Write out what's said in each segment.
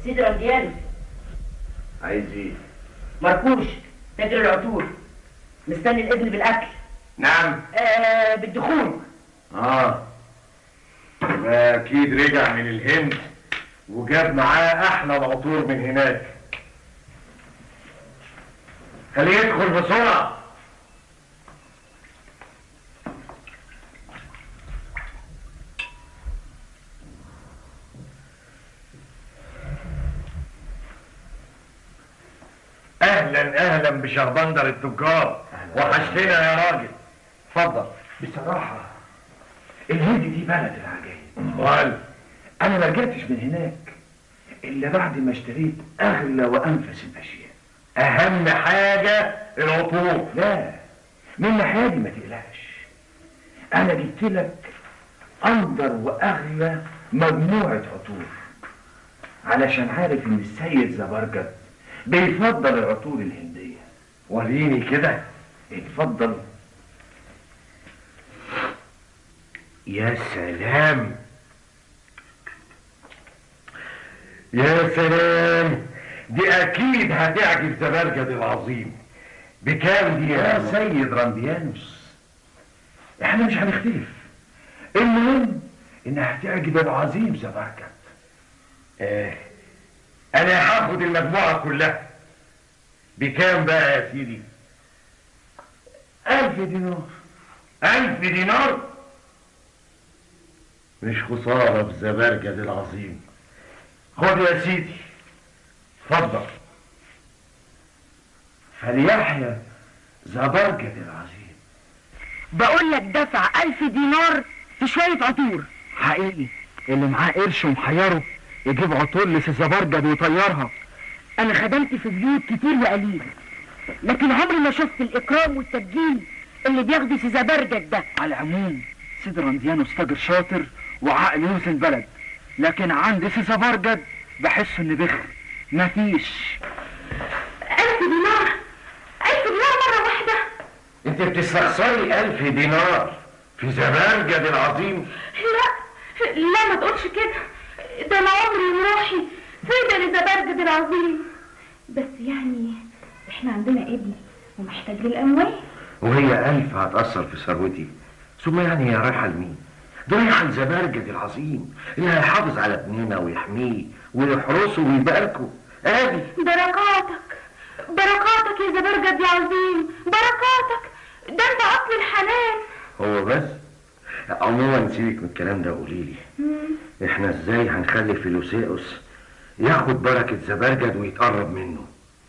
سيدي رمضيان عايز ايه مركوش تاجر العطور مستني الاذن بالاكل نعم آه بالدخول اه يبقى اكيد رجع من الهند وجاب معاه احلى العطور من هناك خليه يدخل بسرعه اهلا اهلا بشهبندر التجار وحشتنا يا راجل اتفضل بصراحة الهند دي بلد العجائب وقال أنا ما رجعتش من هناك إلا بعد ما اشتريت أغلى وأنفس الأشياء اهم حاجه العطور لا من الناحية دي ما تقلقش أنا جبت لك أندر وأغلى مجموعة عطور علشان عارف إن السيد زبرجد بيفضل العطور الهندية وريني كده اتفضل يا سلام يا سلام دي اكيد هتعجب زبرجد العظيم بكام دي يا يا سيد رانديانوس احنا مش هنختلف المهم انها هتعجب العظيم زبرجد آه. انا هاخد المجموعه كلها بكام بقى يا سيدي ألف دينار ألف دينار مش خسارة بزبرجد العظيم خد يا سيدي اتفضل فليحيى زبرجد العظيم بقول لك دفع ألف دينار في شوية عطور حقيقي اللي معاه قرش ومحيره يجيب عطور لسيزابرجد ويطيرها أنا خدمت في بيوت كتير وقليل لكن عمري ما شفت الإكرام والتبجيل اللي بياخده سيزابرجد ده على العموم سيد رمزيانوس تاجر شاطر وعقل يوزن بلد لكن عند سيزابرجد بحس ان بخ مفيش ألف دينار ألف دينار مرة واحدة انت بتستخسري ألف دينار في زبرجد العظيم لا لا ما تقولش كده ده أنا عمري وروحي فدا لزبرجد العظيم بس يعني احنا عندنا ابن ومحتاج للأموال وهي ألف هتأثر في ثروتي ثم يعني هي رايحة لمين؟ ده رايحة لزبرجد العظيم اللي هيحافظ على ابننا ويحميه ويحرسه ويباركه ادي بركاتك بركاتك يا زبرجد يا عظيم بركاتك ده انت اصل الحنان هو بس عموما سيبك من الكلام ده قولي لي احنا ازاي هنخلي فيلوسيوس ياخد بركة زبرجد ويتقرب منه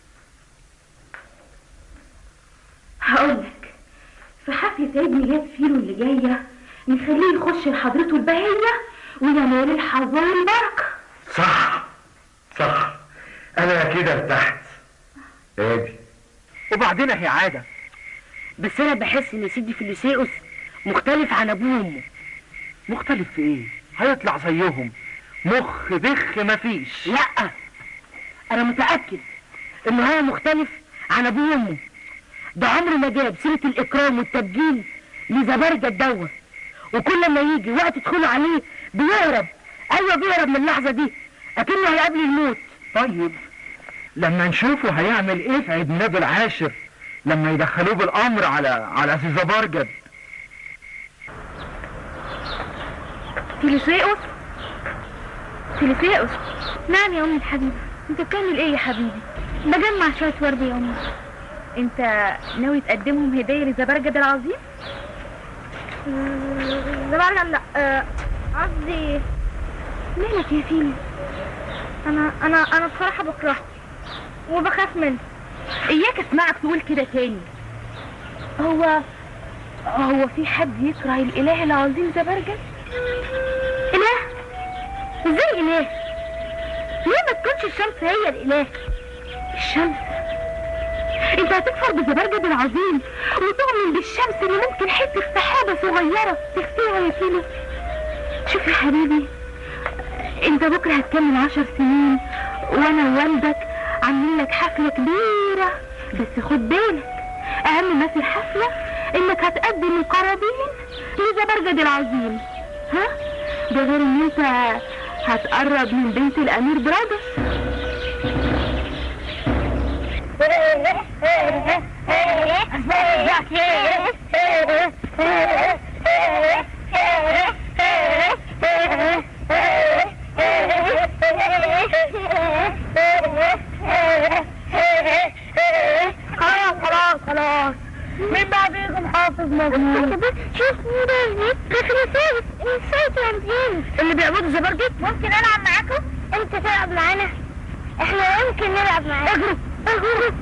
هقولك في حفلة عيد ميلاد فيلو اللي جاية نخليه يخش لحضرته البهية وينال الحظ والبركة صح صح انا كده ارتحت ادي وبعدين هي عادة بس انا بحس ان سيدي فيلوسيوس مختلف عن ابوه وامه مختلف في ايه هيطلع زيهم مخ بخ مفيش لا انا متأكد ان هو مختلف عن ابوه وامه ده عمره ما جاب سيرة الاكرام والتبجيل لزبرجد دوت وكل ما يجي وقت يدخلوا عليه بيهرب ايوه بيهرب من اللحظة دي اكنه هيقابل الموت طيب لما نشوفه هيعمل ايه في عيد ميلاده العاشر لما يدخلوه بالامر على على سيزابرجد فيليسيوس فيليسيوس نعم يا امي الحبيبه انت بتعمل ايه يا حبيبي بجمع شويه ورد يا امي انت ناوي تقدمهم هديه لزبرجد العظيم زبرجد لا آه، قصدي مالك يا فيلي انا انا انا بصراحه بكرهه وبخاف منه اياك اسمعك تقول كده تاني هو هو في حد يكره الاله العظيم زبرجد اله ازاي اله ليه ما تكونش الشمس هي الاله الشمس انت هتكفر بزبرجد العظيم وتؤمن بالشمس اللي ممكن حته سحابه صغيره تخفيها يا فيلو شوف يا حبيبي انت بكره هتكمل عشر سنين وانا ووالدك عاملين لك حفله كبيره بس خد بالك اهم ما في الحفله انك هتقدم القرابين لزبرجد العظيم ها ده غير ان انت هتقرب من بنت الامير برادر خلاص خلاص خلاص مين بقى فيكم حافظ مجنون شوف مين اخر ثابت نسيت رمزين اللي بيعبدوا زبرجد ممكن العب معاكم انت تلعب معانا احنا ممكن نلعب معاك اجرب اجرب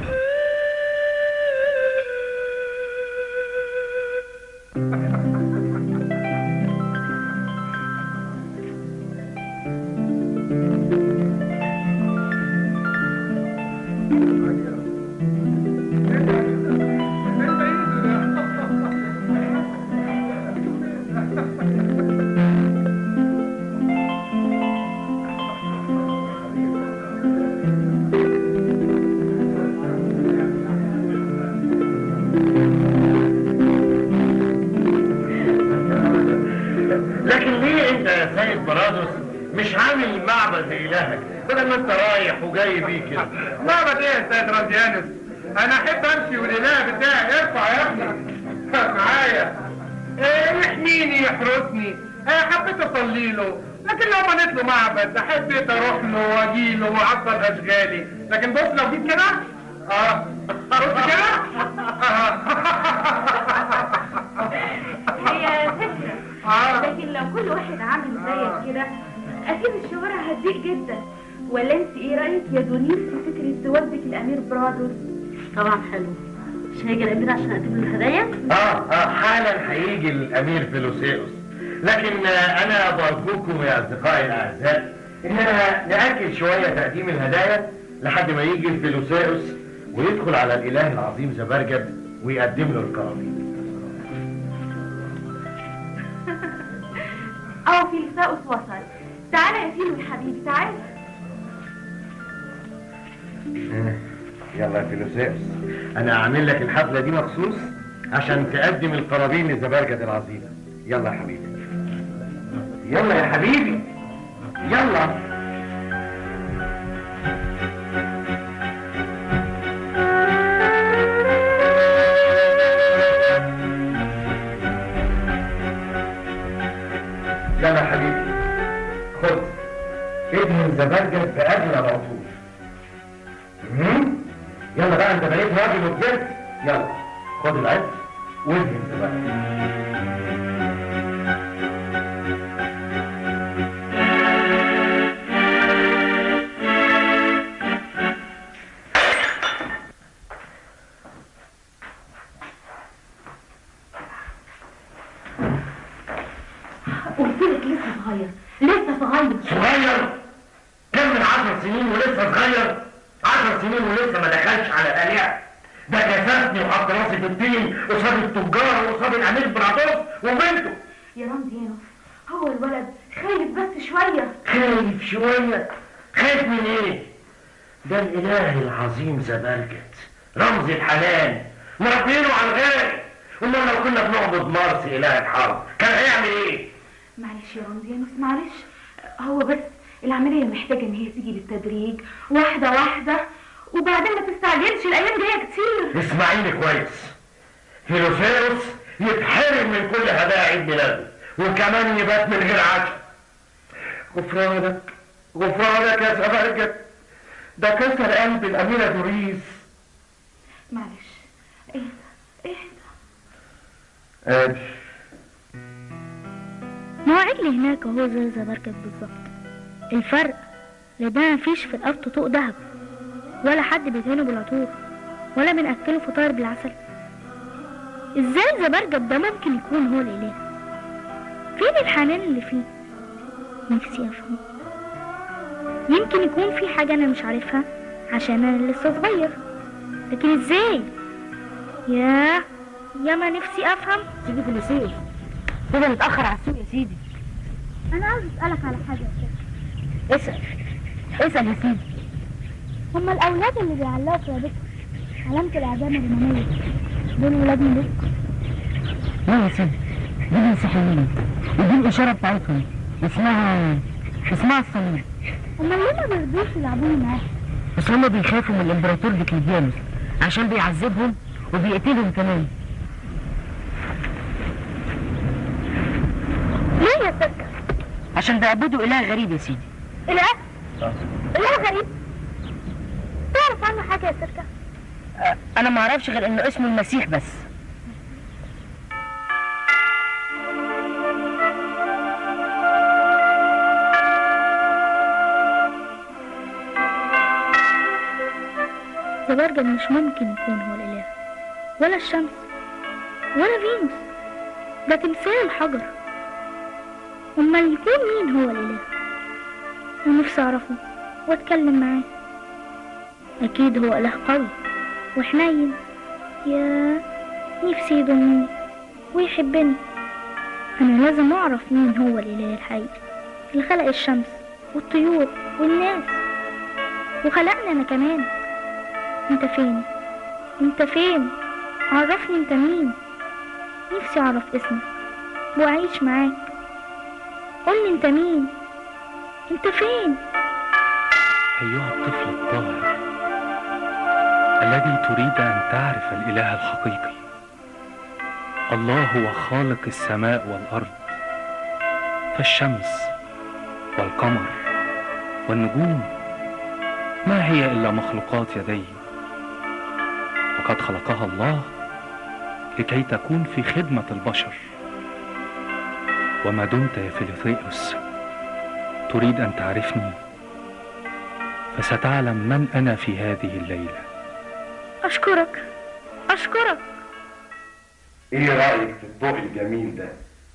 لكن ليه انت يا سيد برادوس مش عامل معبد لإلهك بدل ما انت رايح وجاي بيه كده معبد ايه يا استاذ رمزيانس انا احب امشي والاله بتاعي ارفع يا ابني معايا إيه يحميني يحرسني إيه حبيت اصلي له لكن لو بنيت له معبد حبيت اروح له واجي له واعطل اشغالي لكن بص لو جيت كده اه بص كده هي فكرة آه. لكن لو كل واحد عامل زيك كده اكيد الشوارع هتضيق جدا ولا انت ايه رايك يا دونيس في فكره والدك الامير برادوس طبعا حلو مش هيجي الامير عشان اقدم له الهدايا اه اه حالا هيجي الامير فيلوسيوس لكن آه انا برجوكم يا اصدقائي الاعزاء اننا ناجل شويه تقديم الهدايا لحد ما يجي فيلوسيوس ويدخل على الاله العظيم زبرجد ويقدم له القرابين اه فيلساوس وصل تعالى يا فيلو يا حبيبي تعالى يلا يا فيلوسيوس انا عامل لك الحفله دي مخصوص عشان تقدم القرابين لزبرجد العظيمه يلا يا حبيبي يلا يا حبيبي يلا يلا يا حبيبي خد ادهن زبرجد باجمل العطور مم؟ يلا بقى انت بقيت راجل وكبرت يلا خد العد وادهن زبرجد قلت لك لسه صغير لسه صغير صغير كم من عشر سنين ولسه صغير عشر سنين ولسه ما دخلش على الآلهة ده كسفني وحط راسي في الطين قصاد التجار وقصاد الأمير برادوس وبنته يا رمزيانوس هو الولد خايف بس شويه خايف شوية خايف من ايه ده الإله العظيم زبرجد رمز الحنان مربينه على الغالي امال لو كنا بنعبد مارس إله الحرب كان هيعمل ايه معلش يا رمزيانوس معلش هو بس العمليه محتاجه ان هي تيجي بالتدريج واحده واحده وبعدين ما تستعجلش الايام جايه كتير اسمعيني كويس فيلوسيروس يتحرم من كل هدايا عيد ميلاده وكمان يبات من غير عشاء غفرانك غفرانك يا زبرجد ده كسر قلب الأميرة دوريس معلش اهدى اهدى آدي ما هو عجل هناك اهو زي زبرجد بالظبط الفرق ان ده مفيش في الارض طوق دهب ولا حد بيدهنه بالعطور ولا بنأكله فطاير بالعسل ازاي زبرجد ده ممكن يكون هو الاله فين الحنان اللي فيه نفسي افهم يمكن يكون في حاجة انا مش عارفها عشان انا لسه صغير لكن ازاي ياه يا ما نفسي افهم سيدي فيلوسيوس كده متأخر على السوق يا سيدي انا عاوز اسالك على حاجه اسأل اسأل يا سيدي هما الاولاد اللي بيعلقوا في رقبتهم علامه الاعدام الرومانيه دول ولاد ملوك لا يا سيدي دي المسيحيين ودي الإشارة بتاعتهم اسمها اسمها الصميم امال ليه ما بيرضوش يلعبوني معاهم بس هما بيخافوا من الامبراطور ديكليديانوس عشان بيعذبهم وبيقتلهم كمان ليه يا سكة عشان بيعبدوا اله غريب يا سيدي اله اله غريب تعرف عنه حاجة يا سكة انا ما اعرفش غير انه اسمه المسيح بس زبرجد مش ممكن يكون هو الإله ولا الشمس ولا فينوس ده تمثال حجر أمال يكون مين هو الإله ونفسي أعرفه وأتكلم معاه أكيد هو إله قوي وحنين يا نفسي يضمني ويحبني أنا لازم أعرف مين هو الإله الحقيقي اللي خلق الشمس والطيور والناس وخلقنا أنا كمان انت فين انت فين عرفني انت مين نفسي اعرف اسمك واعيش معاك قولي انت مين انت فين أيها الطفل الطاهر الذي تريد أن تعرف الإله الحقيقي الله هو خالق السماء والأرض فالشمس والقمر والنجوم ما هي إلا مخلوقات يديه وقد خلقها الله لكي تكون في خدمة البشر وما دمت يا فيليثيوس تريد أن تعرفني فستعلم من أنا في هذه الليلة اشكرك اشكرك ايه رايك في الضوء الجميل ده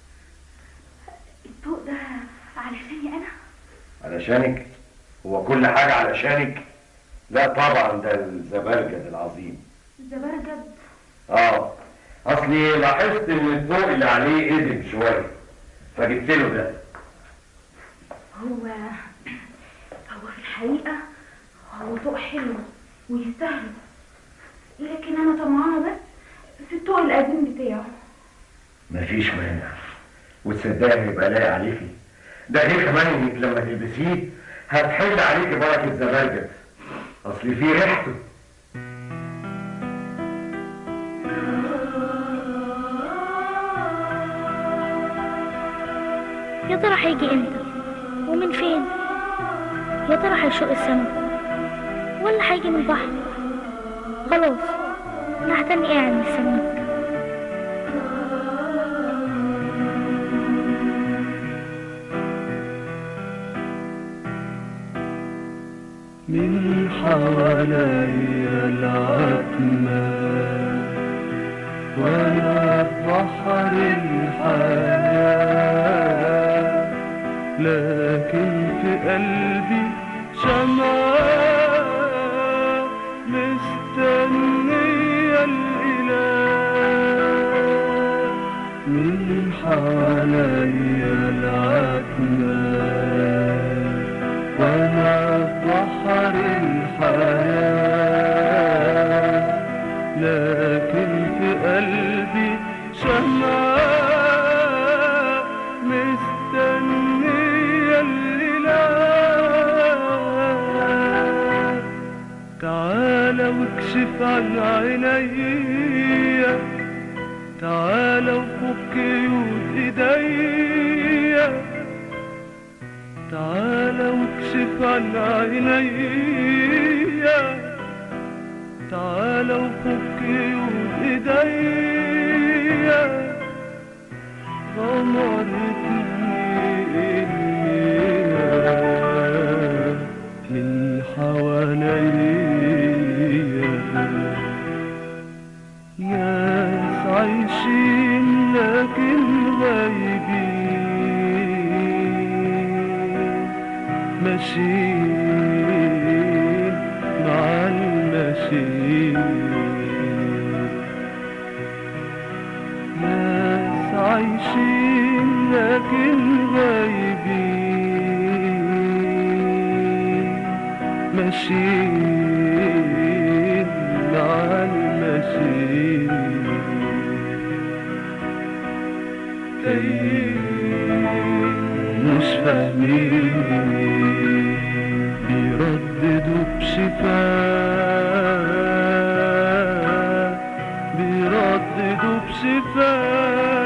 الضوء ده علشاني انا علشانك هو كل حاجه علشانك لا طبعا ده الزبرجد العظيم زبرجد اه اصلي لاحظت ان الضوء اللي عليه قدم شويه فجبت له ده هو هو في الحقيقة هو ضوء حلو ويستاهل لكن انا طمعانة بس في الضوء القديم بتاعه مفيش مانع وتصدقني هيبقى لايق عليكي ده غير كمان انك لما تلبسيه هتحل عليكي بركه زبرجد اصل فيه ريحته يا ترى هيجي امتى ومن فين يا ترى هيشق السما ولا هيجي من البحر خلاص انا هتني قاعد مستنيك من حوالي العتمة وانا في بحر الحياة لكن في قلبي شمعة مستنية الإله من حوالي العتمة وانا في بحر الحياة لكن في قلبي شمعة مستنية الإله تعالى واكشف عن عينيا تعالى وفك قيود ايديا تعالى واكشف عن عينيا تعالى وفك قيود ايديا غمرتني إياك من حواليا ناس عايشين لكن غايبين ماشيين مع الماشيين ناس عايشين لكن غايبين ماشيين مع الماشيين تايهين مش يشفى فيه بيرددوا بشفاء بيرددوا بشفاء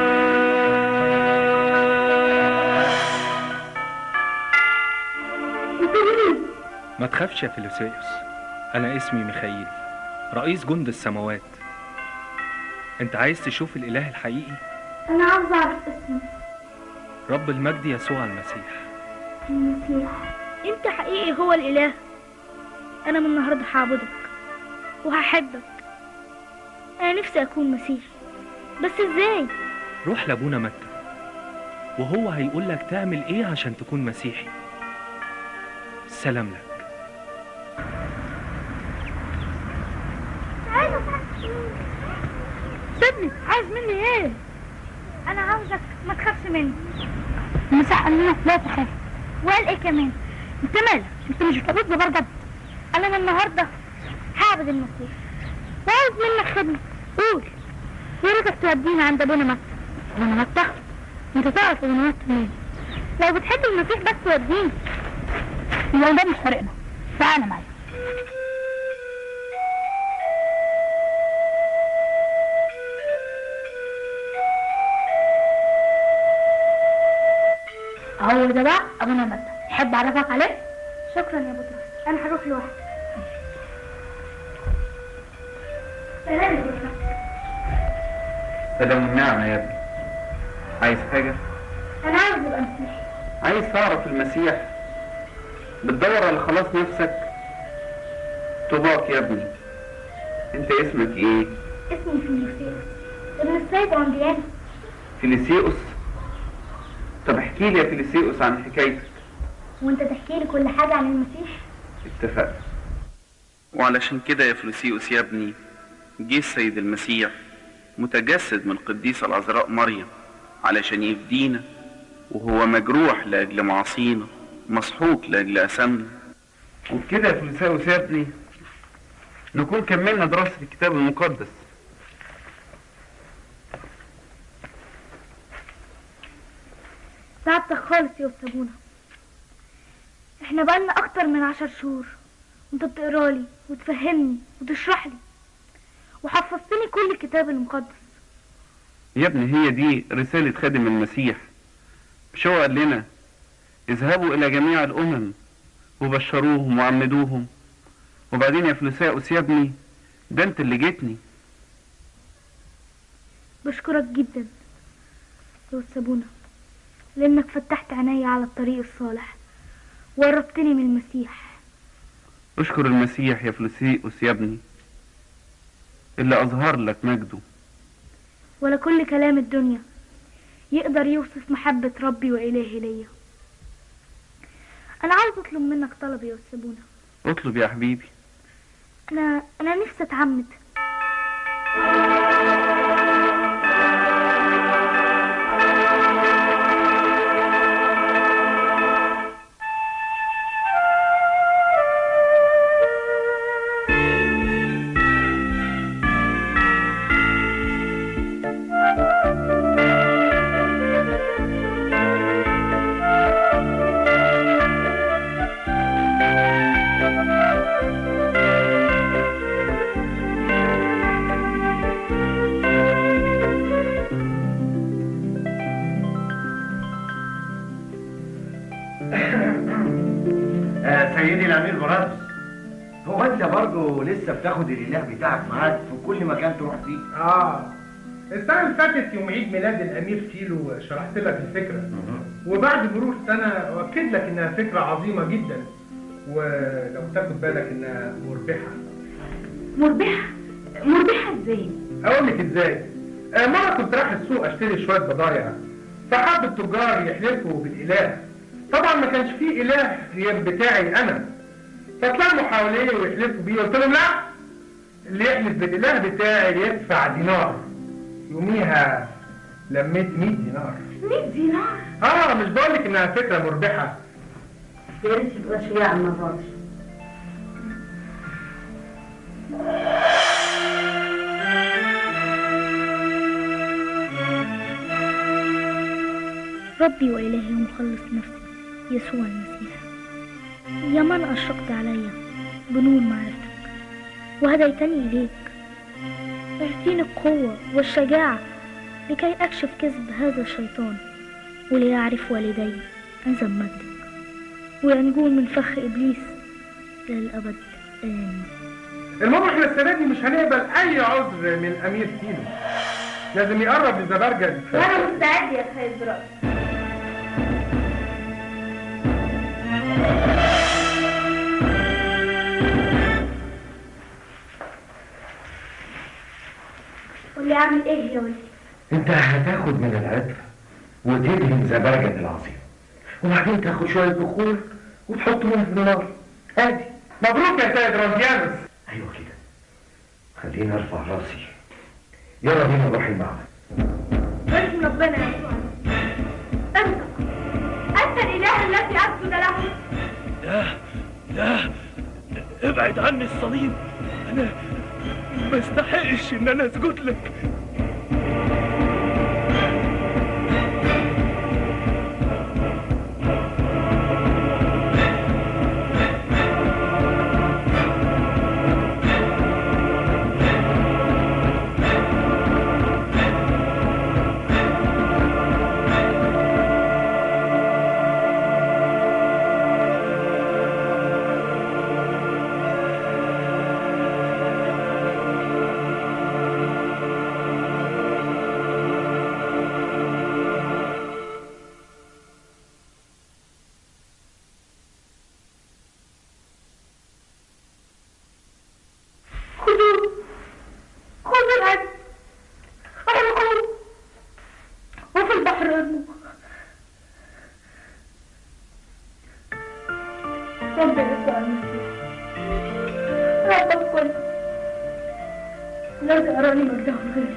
ما تخافش يا فيلوسيوس أنا اسمي ميخائيل رئيس جند السماوات أنت عايز تشوف الإله الحقيقي انا عاوز اعرف اسمه رب المجد يسوع المسيح المسيح انت حقيقي هو الاله انا من النهارده هعبدك وهحبك انا نفسي اكون مسيحي بس ازاي روح لأبونا متى وهو هيقول لك تعمل إيه عشان تكون مسيحي سلام لك سيبني عايز مني ايه انا عاوزك ما تخافش مني المسيح قال لنا لا تخاف وقال ايه كمان انت مالك انت مش بتعبد زبرجد انا من النهارده هعبد المسيح وعاوز منك خدمه قول يا ريتك تودينا عند ابونا مكة ابونا مكة انت تعرف ابونا مكة منين لو بتحب المسيح بس وديني يبقى ده مش فارقنا تعالى معايا هو ده بقى ابونا مكة تحب اعرفك عليه شكرا يا بطرس انا هروح لوحدي سلام يا بطرس سلام النعمة يا ابني عايز حاجة؟ انا عاوز ابقى مسيحي عايز تعرف المسيح بتدور على خلاص نفسك طوباك يا ابني انت اسمك ايه اسمي فيليسيوس ابن السيد عنديان فيليسيوس طب احكي لي يا فيليسيوس عن حكايتك وانت تحكي لي كل حاجة عن المسيح اتفقنا وعلشان كده يا فلوسيوس يا ابني جه السيد المسيح متجسد من القديسة العذراء مريم علشان يفدينا وهو مجروح لأجل معاصينا مسحوق لأجل أثامنا وبكده يا فيليسيوس يا ابني نكون كملنا دراسة الكتاب المقدس سعادتك خالص يا استاذ ابونا احنا بقالنا اكتر من عشر شهور وانت بتقرالي وتفهمني وتشرح لي وحفظتني كل الكتاب المقدس يا ابني هي دي رسالة خادم المسيح مش هو قال لنا اذهبوا إلى جميع الأمم وبشروهم وعمدوهم وبعدين يا فلوساؤس يا ابني ده انت اللي جيتني بشكرك جدا يا استاذ ابونا لانك فتحت عيني على الطريق الصالح وقربتني من المسيح اشكر المسيح يا فلوسيؤس يا ابني اللي أظهر لك مجده ولا كل كلام الدنيا يقدر يوصف محبة ربي وإلهي ليا أنا عاوز أطلب منك طلب يا أستاذ بونا اطلب يا حبيبي أنا أنا نفسي أتعمد آه سيدي الامير برادس هو انت برضه لسه بتاخد الاله بتاعك معاك في كل مكان تروح فيه اه السنة اللي فاتت يوم عيد ميلاد الأمير فيلو شرحت لك الفكرة وبعد مرور سنة أؤكد لك إنها فكرة عظيمة جدا ولو تاخد بالك إنها مربحة مربحة مربحة ازاي؟ أقول لك إزاي آه مرة كنت رايح السوق أشتري شوية بضايع فحب التجار يحلفوا بالإله طبعا ما كانش فيه إله غير بتاعي أنا فطلعوا حواليه ويحلفوا بيه قلت لهم لا اللي يحلف بالإله بتاعي يدفع دينار يوميها لميت 100 دينار 100 دينار اه مش بقول لك انها فكره مربحه يا ريت تبقى شجاع المرة دي ربي وإلهي ومخلص نفسي يسوع المسيح يا من أشرقت علي بنور معرفتك وهديتني إليك اعطيني القوة والشجاعة لكي أكشف كذب هذا الشيطان وليعرف والدي عزم مجدك وينجون من فخ إبليس إلى الأبد آمين المهم احنا السنه دي مش هنقبل اي عذر من امير فيلو لازم يقرب لزبرجد وانا مستعد يا سيد براس قولي اعمل ايه يا ولدي انت هتاخد من العطر وتدهن زبرجد العظيم وبعدين تاخد شويه بخور وتحطهم في النار عادي مبروك يا سيد رمزيانوس ايوه كده خليني ارفع راسي يلا بينا نروح المعبد باسم ربنا يسوع انت انت الاله الذي اسجد له لا لا ابعد عني الصليب انا ما استحقش ان انا اسجد لك خذوه خذوا العدل اغرقوه وفي البحر ارموه رب يسوع المسيح رب الكل لا تراني مجده غير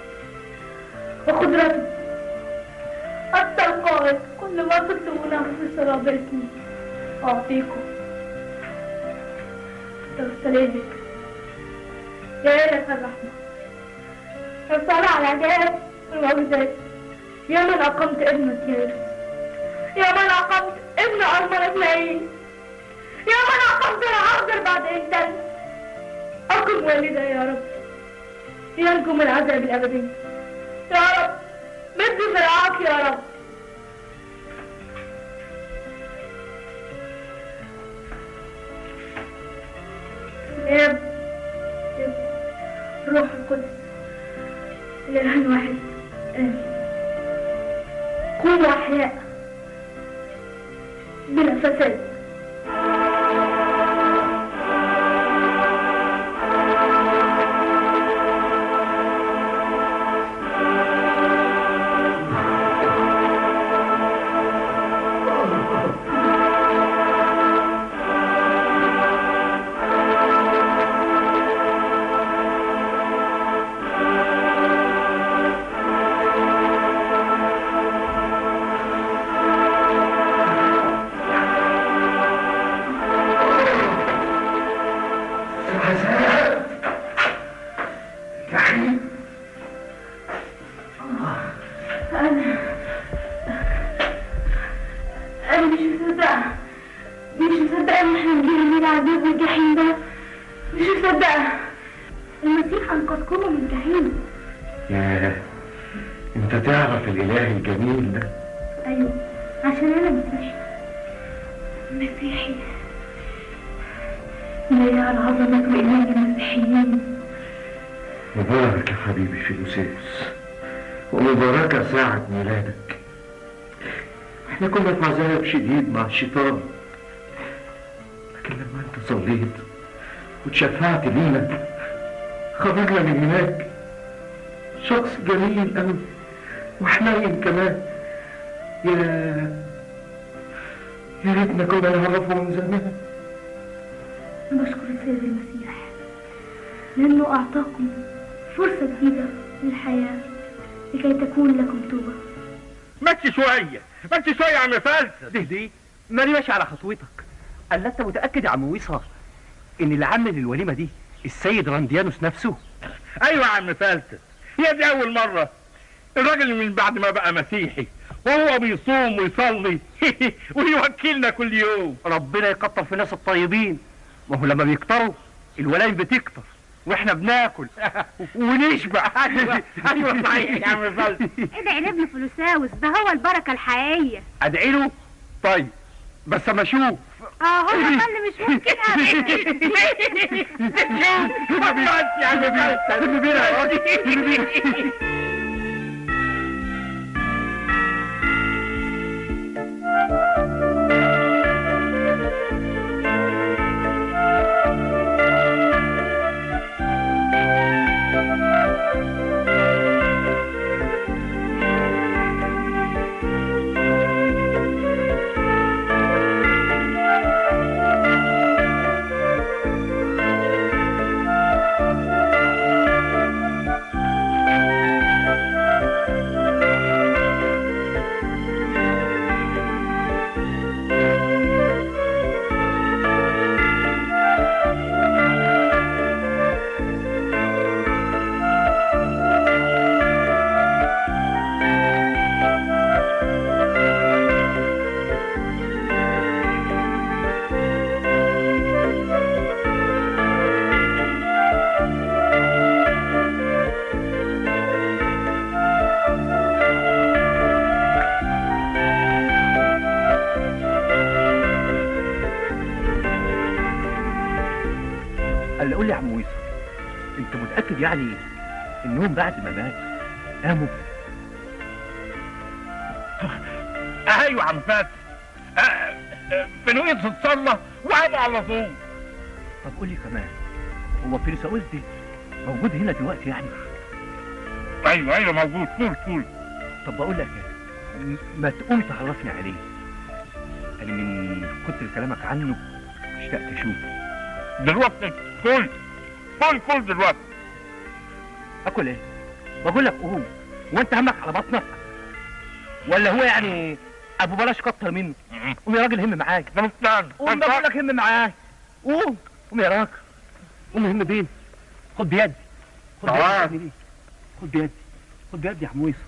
وقدرته حتى القائد كل ما تطلبونه في صلاة باسمي أعطيكم ترسلينك يا إله الرحمة الصلاة على عجائب والمعجزات يا من أقمت ابن تيرس يا من أقمت ابن أرمل إسماعيل يا من أقمت العذر بعد إنسان أقم والدي يا رب ينجو من العذاب الأبدي يا رب مد ذراعك يا رب الآب الابن، الروح القدس الإله واحد آمين قوموا أحياء بلا فساد أنا أنا مش مصدقة مش مصدقة إن إحنا نجيب من العذاب والجحيم ده مش مصدقة المسيح أنقذكم من الجحيم ياه انت تعرف الاله الجميل ده أيوه عشان أنا مسيحي مسيحي لا على عظمة وإيمان المسيحيين مبارك يا حبيبي فيلوسيوس ومباركة ساعة ميلادك احنا كنا في عذاب شديد مع الشيطان لكن لما انت صليت وتشفعت لينا خرجنا من هناك شخص جميل قوي وحنين كمان يا يا ريتنا كنا نعرفه من زمان بشكر السيد المسيح لأنه أعطاكم فرصة جديدة للحياة لكي تكون لكم توبة مشي شويه مشي شويه يا عم فلسف دي دي مرياش على خطوتك قال انت متاكد يا عم ويصة ان اللي عامل الوليمه دي السيد رانديانوس نفسه ايوه يا عم فلسف هي دي اول مره الراجل من بعد ما بقى مسيحي وهو بيصوم ويصلي ويوكلنا كل يوم ربنا يكتر في الناس الطيبين ما هو لما بيكتروا الولايم بتكتر واحنا بناكل ونشبع ايوه ايوه صحيح يا عم فلسفي ادعي لابن فلوساوس ده هو البركة الحقيقية ادعي له طيب بس اما اشوف اه هو ده اللي مش ممكن يا عم فلسفي قال قول لي يا عم ويصل انت متاكد يعني انهم بعد ما مات قاموا ايوه يا عم فات بنوية تتصلى وقاموا على طول طب قول لي كمان هو فيلساوس دي موجود هنا دلوقتي يعني ايوه ايوه موجود طول طول طب بقول لك ايه م- ما تقوم تعرفني عليه انا من كتر كلامك عنه اشتقت اشوفه دلوقتي كل كل كل دلوقتي اكل ايه بقول لك قوم وانت همك على بطنك ولا هو يعني ابو بلاش كتر منه قوم يا راجل هم معاك ده مستنى قوم بقول لك هم معاك قوم قوم يا راجل قوم هم بين خد بيدي خد بيدي تعال. يا ابني. خد بيدي خد بيدي يا عم ويصل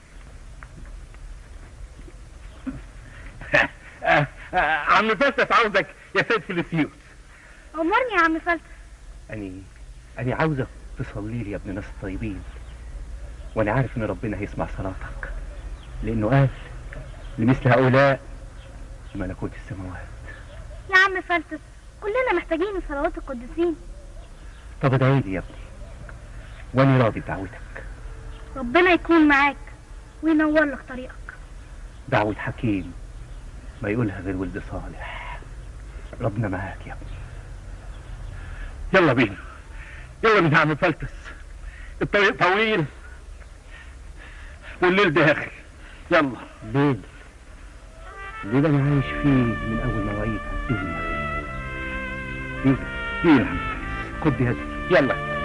عم فلسف عاوزك يا سيد فلسيوس امرني يا عم فلسفة أني أنا عاوزك تصلي لي يا ابن الناس الطيبين وأنا عارف إن ربنا هيسمع صلاتك لأنه قال لمثل هؤلاء في ملكوت السماوات يا عم فلسفة كلنا محتاجين صلوات القديسين طب ادعي لي يا ابني وأنا راضي بدعوتك ربنا يكون معاك وينور لك طريقك دعوة حكيم ما يقولها غير ولد صالح ربنا معاك يا ابني يلا بينا يلا بينا يا عم فلتس الطريق طويل والليل داخل يلا ليل ليل أنا عايش فيه من أول ما وعيت على الدنيا يلا يلا يا عم فارس، خد بيدي يلا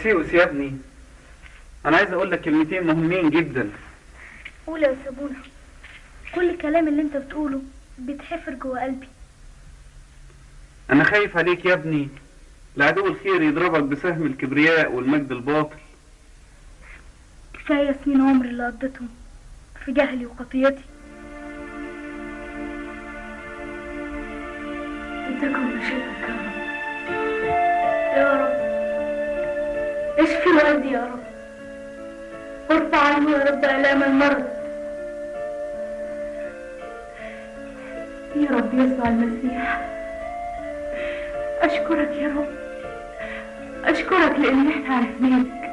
فلوسيوس يا ابني انا عايز اقول لك كلمتين مهمين جدا قول يا سابونا كل الكلام اللي انت بتقوله بيتحفر جوه قلبي انا خايف عليك يا ابني العدو الخير يضربك بسهم الكبرياء والمجد الباطل كفاية سنين عمري اللي قضيتهم في جهلي وخطيتي لتكن مشيئتك يا رب يا رب اشفي والدي يا رب وارفع عنه يا رب آلام المرض يا رب يسوع المسيح أشكرك يا رب أشكرك لأن احنا عرفناك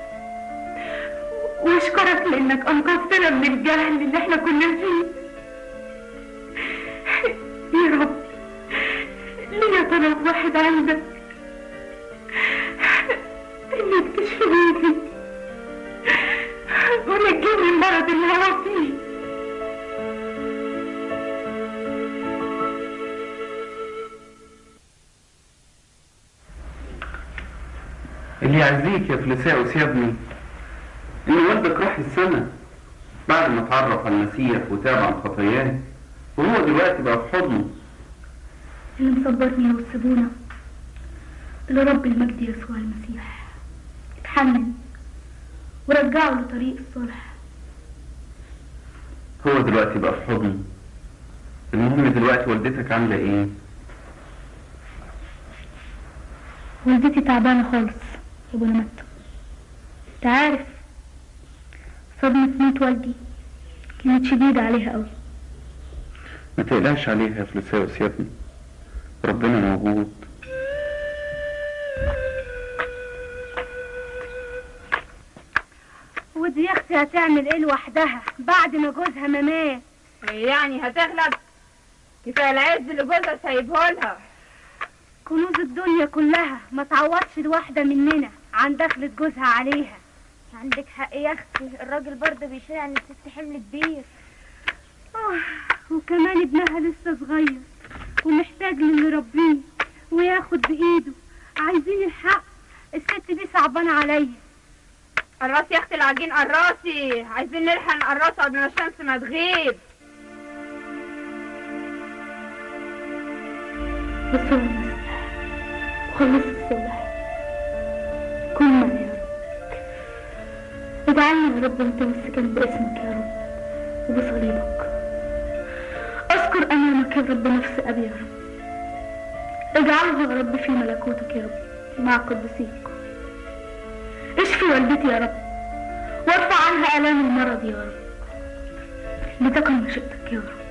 وأشكرك لأنك أنقذتنا من الجهل اللي احنا كنا فيه يا رب ليا طلب واحد عندك إنك تشفي بيتي ونجيني من المرض اللي أنا فيه اللي يعزيك يا فلساوس يا ابني ان والدك راح السما بعد ما اتعرف على المسيح وتاب عن خطاياه وهو دلوقتي بقى في حضنه اللي مصبرني يا والسبونة اللي رب المجد يسوع المسيح اتحمل ورجعه لطريق الصلح هو دلوقتي بقى في حضنه المهم دلوقتي والدتك عامله ايه والدتي تعبانة خالص يا ابونا مت انت عارف صدمة موت والدي كانت شديدة عليها قوي ما تقلقش عليها يا فلساوس يا ابني ربنا موجود ودي يا اختي هتعمل ايه لوحدها بعد ما جوزها ما مات يعني هتغلب كفايه العز اللي جوزها سايبهولها كنوز الدنيا كلها ما تعوضش الواحدة مننا عن دخلة جوزها عليها عندك حق يا اختي الراجل برضه بيشيل عن الست حمل كبير آه، وكمان ابنها لسه صغير ومحتاج للي يربيه وياخد بايده عايزين الحق الست دي صعبانة عليا قراسي يا اختي العجين قراسي عايزين نلحق نقرصه قبل ما الشمس ما تغيب يسوع المسيح وخلص الصبح كن معي يا رب اجعلني يا رب متمسكا باسمك يا رب وبصليبك اذكر امامك يا رب نفس ابي يا رب اجعله يا رب في ملكوتك يا رب مع قدسيك اشفي والدتي يا رب وارفع عنها الام المرض يا رب لتكن مشيئتك يا رب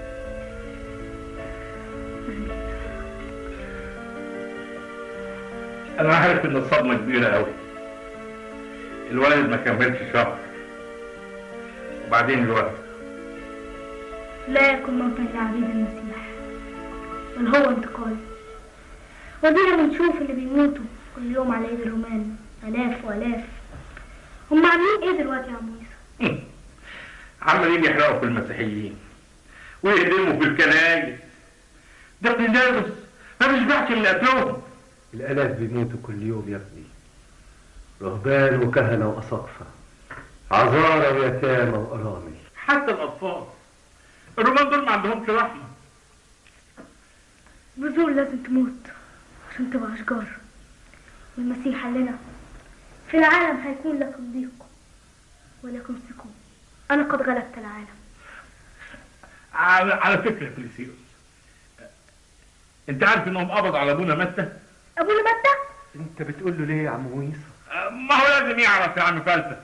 انا عارف ان الصدمه كبيره قوي الولد ما كملش شهر وبعدين الولد لا يكن موتا لعبيد المسيح بل هو انتقال ودينا بنشوف اللي بيموتوا كل يوم على ايد الرومان الاف والاف هم عاملين ايه دلوقتي يا عم عيسى عمالين يحرقوا في المسيحيين ويهدموا في الكنايس ده ابن نابس ما بيشبعش اللي قتلهم الآلاف بيموتوا كل يوم يا ابني رهبان وكهنة وأساقفة عذارى ويتامى وأرامل حتى الاطفال الرومان دول ما عندهمش رحمه بذور لازم تموت عشان تبقى اشجار والمسيح قال لنا في العالم هيكون لكم ضيق ولكم سكون انا قد غلبت العالم على, على فكره يا فليسيوس انت عارف انهم قبضوا على ابونا متى ابونا متى انت بتقول له ليه يا عم ويصة ما هو لازم يعرف يا عم فلتة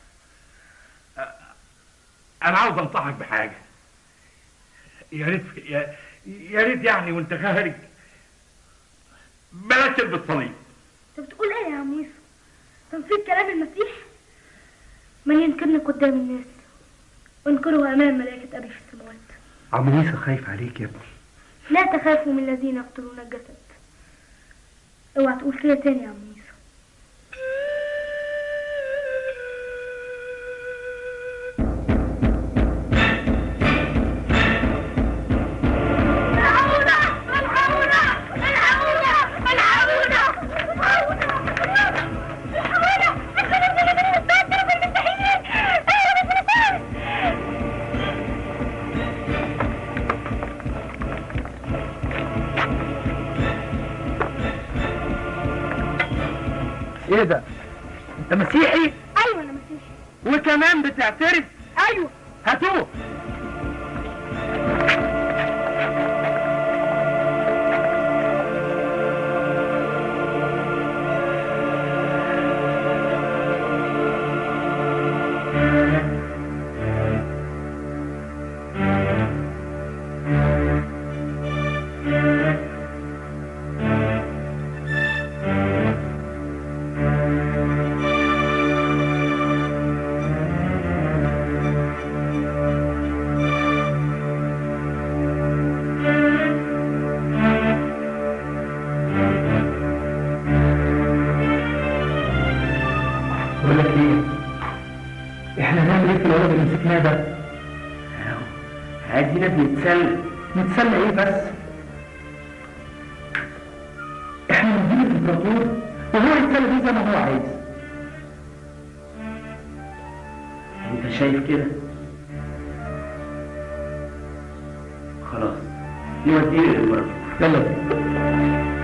انا عاوز انصحك بحاجه يا ريت يا, يا ريت يعني وانت خارج بلاش تلبس صليب انت بتقول ايه يا عم يوسف تنفيذ كلام المسيح من ينكرني قدام الناس وانكره امام ملائكه ابي في السماوات عم ويصة خايف عليك يا ابني لا تخافوا من الذين يقتلون الجسد اوعى تقول كده تاني يا عم يوسف الحقونا الحقونا الحقونا الحقونا ايه ده انت مسيحي ايوه انا مسيحي وكمان بتعترف ايوه هاتوه بقول لك ايه احنا هنعمل ايه في الولد اللي مسكناه ده عايزين نتسلى نتسلى ايه بس احنا نديله الامبراطور وهو يتسلى بيه زي ما هو عايز انت شايف كده خلاص نوديه للامبراطور يلا بينا.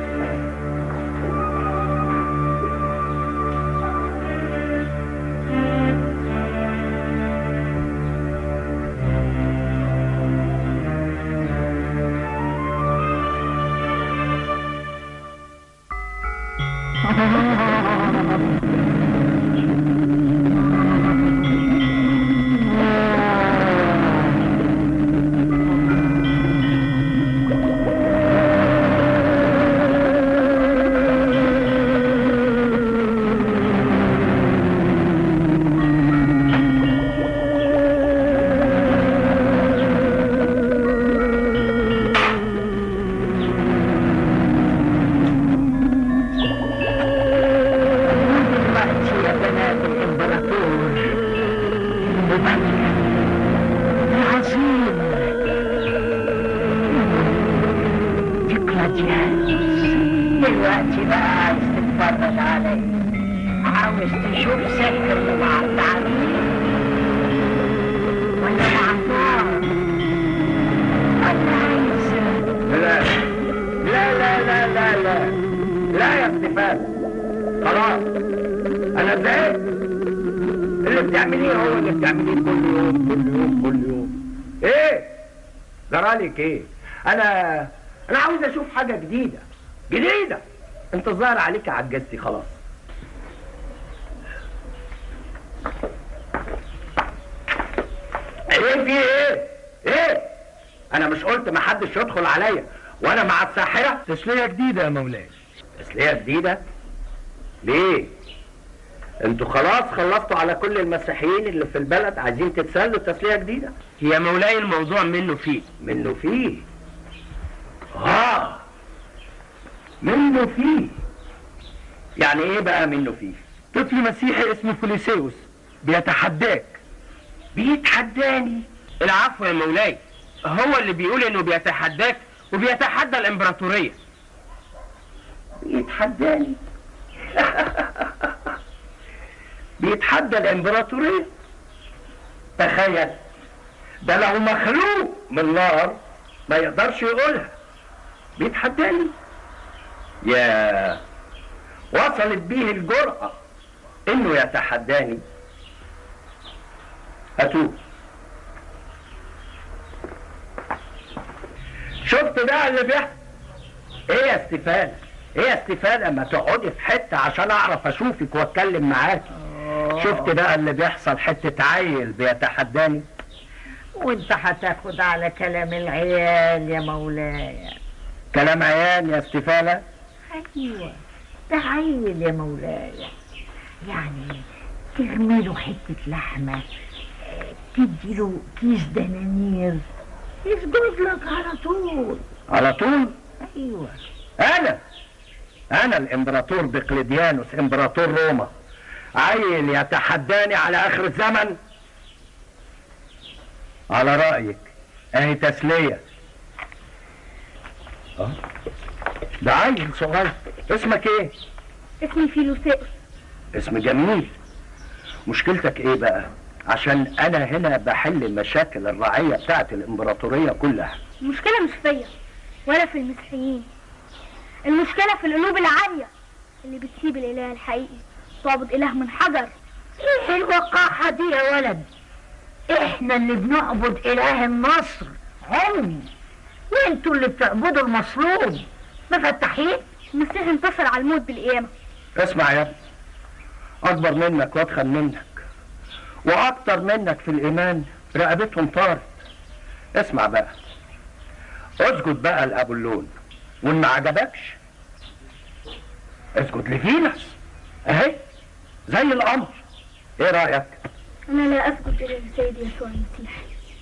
دلوقتي يا بنات الامبراطور مبكر عظيم ديكلاديانوس دلوقتي بقى عايز تتفرج علي عاوز تشوف سحر مع التعليم ولا مع النار ولا عايز لا لا لا لا لا لا لا يا استفاد خلاص انا زهقت اللي بتعمليه هو اللي بتعمليه كل يوم كل يوم كل يوم ايه جرالك ايه انا انا عاوز اشوف حاجه جديده جديده انت الظاهر عليك عجزتي خلاص ايه في ايه ايه انا مش قلت ما حدش يدخل عليا وانا مع الساحره تسلية جديدة يا مولاي تسليه جديده ليه انتوا خلاص خلصتوا على كل المسيحيين اللي في البلد عايزين تتسلوا تسليه جديده يا مولاي الموضوع منه فيه منه فيه اه منه فيه يعني ايه بقى منه فيه طفل مسيحي اسمه فوليسيوس بيتحداك بيتحداني العفو يا مولاي هو اللي بيقول انه بيتحداك وبيتحدى الامبراطورية بيتحداني بيتحدى الامبراطورية تخيل ده لو مخلوق من نار ما يقدرش يقولها بيتحداني يا وصلت بيه الجرأة انه يتحداني هاتوه شفت بقى اللي بيحصل ايه يا استفادة ايه يا استفادة ما تقعدي في حتة عشان اعرف اشوفك واتكلم معاكي شفت بقى اللي بيحصل حتة عيل بيتحداني وانت هتاخد على كلام العيال يا مولاي كلام عيال يا استفالة ايوه ده عيل يا مولاي يعني ترمي له حته لحمه تدي له كيس دنانير يسجد لك على طول على طول ايوه انا انا الامبراطور دقلديانوس امبراطور روما عيل يتحداني على اخر الزمن على رأيك اهي تسلية اه ده عيل صغير اسمك ايه اسمي فيلوسيوس اسم جميل مشكلتك ايه بقى عشان انا هنا بحل مشاكل الرعية بتاعت الامبراطورية كلها المشكلة مش فيا ولا في المسيحيين المشكلة في القلوب العالية اللي بتسيب الاله الحقيقي تعبد اله من حجر ايه الوقاحة دي يا ولد احنا اللي بنعبد اله النصر عمي وانتوا اللي بتعبدوا المصلوب مفتحين المسيح انتصر على الموت بالقيامة اسمع يا ابني اكبر منك وادخل منك واكتر منك في الايمان رقبتهم طارت اسمع بقى اسجد بقى لابو اللون وان ما عجبكش اسجد لفينس اهي زي القمر ايه رايك انا لا اسجد الى سيدي يسوع المسيح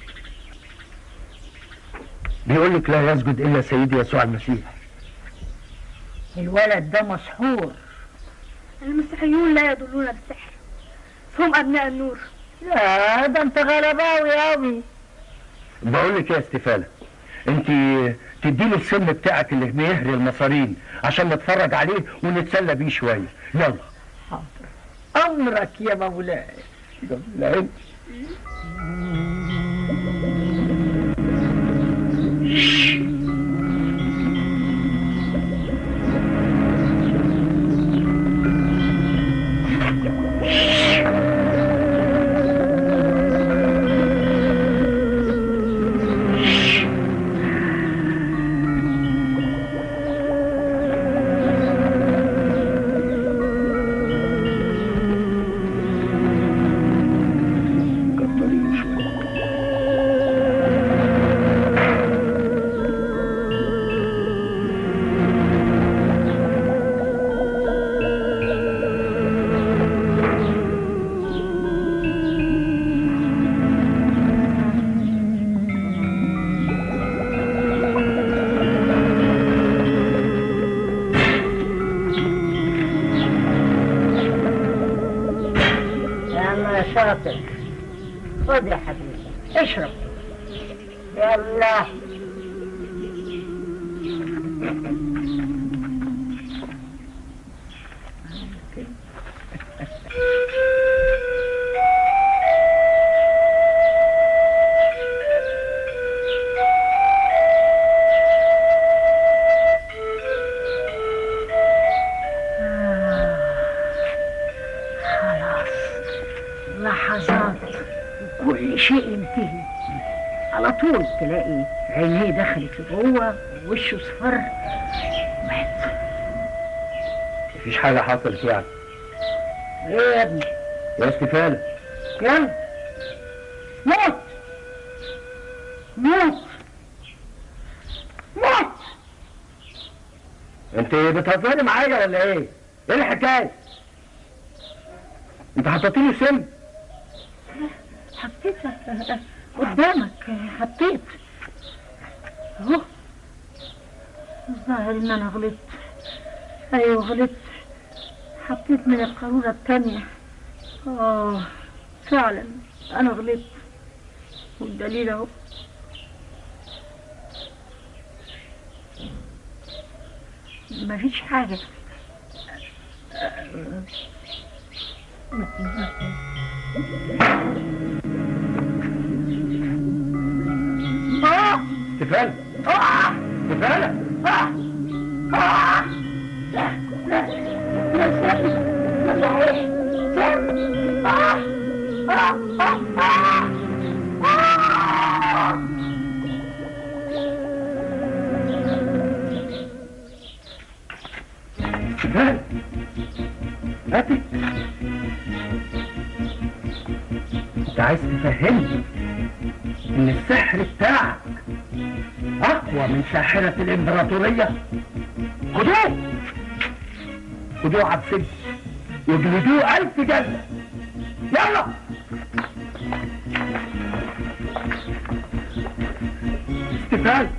بيقول لك لا يسجد الا سيدي يسوع المسيح الولد ده مسحور المسيحيون لا يضلون بالسحر هم ابناء النور لا ده انت غلباوي اوي بقول لك يا استفاله انت تديله السن بتاعك اللي بيهري المصارين عشان نتفرج عليه ونتسلى بيه شويه يلا امرك يا مولاي لا انت يلا يا شاطر خد يا حبيبي اشرب يلا خلاص لحظات كل شيء انتهي على طول تلاقي عينيه دخلت لجوه ووشه اصفر مات مفيش حاجه حصلت يعني ايه يا ابني يا استفاله يلا موت موت موت انت بتهزري معايا ولا ايه؟ ايه الحكايه؟ انت حطيتيلي سم حطيت قدامك حطيت اهو الظاهر ان انا غلطت ايوه غلطت حطيت من القارورة التانية اه فعلا انا غلطت والدليل اهو مفيش حاجة استفاله استفاله استفاله هاتي انت عايز تفهمني ان السحر بتاعك اقوى من ساحرة الامبراطورية خدوه خدوه على السجن واجلدوه الف جلدة يلا استفاد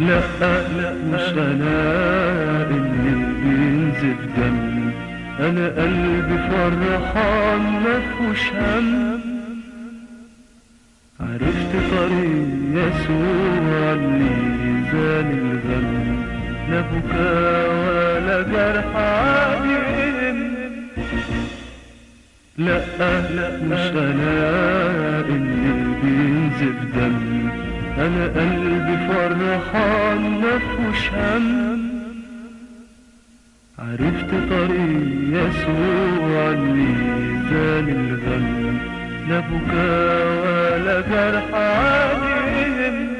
لا لا مش انا اللي بينزف دم انا قلبي فرحان مفهوش هم عرفت طريق يسوع اللي زال الغم لا بكاء ولا جرح عادم لا لا مش انا اللي بينزف دم انا قلبي فرحان مفهوش هم عرفت طريق يسوع اللي زال الغم لا بكاء ولا جرح عادم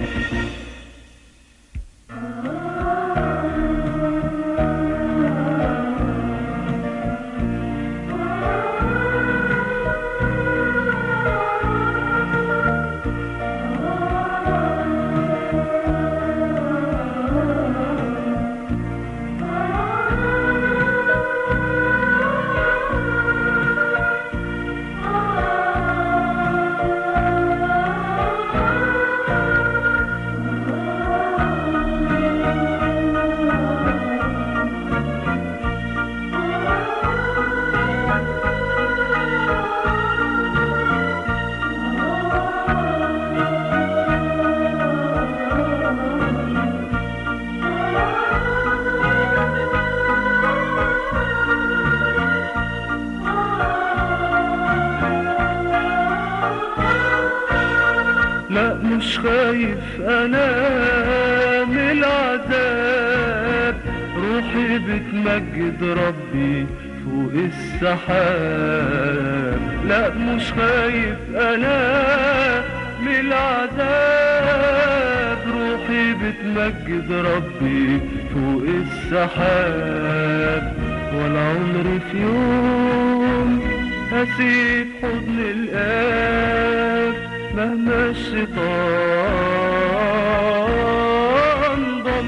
لا مش خايف انا من العذاب روحي بتمجد ربي فوق السحاب لا مش خايف انا من العذاب روحي بتمجد ربي فوق السحاب ولا عمري في يوم هسيب حضن الآب مهما الشيطان ضل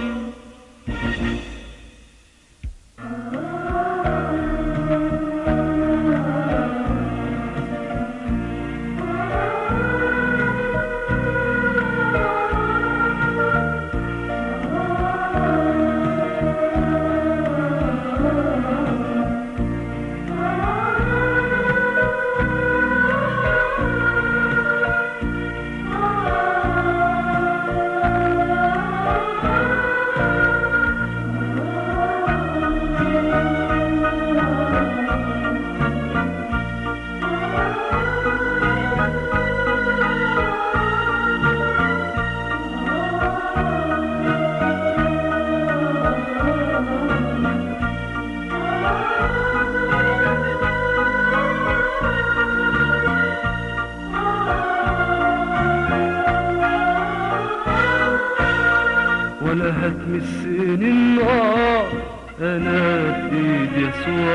ولا هتمسني النار انا في ايد يسوع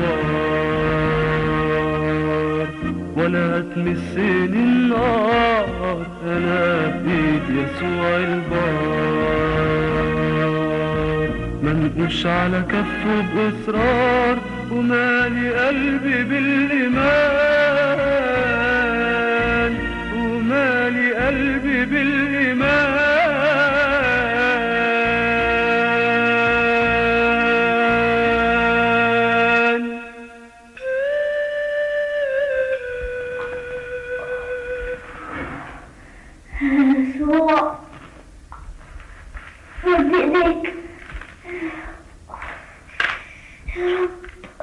البار ولا هتمسني النار انا في ايد يسوع البار منقوش على كفه باصرار ومالي قلبي بالايمان ومالي قلبي بالايمان يسوع رد ايديك يا رب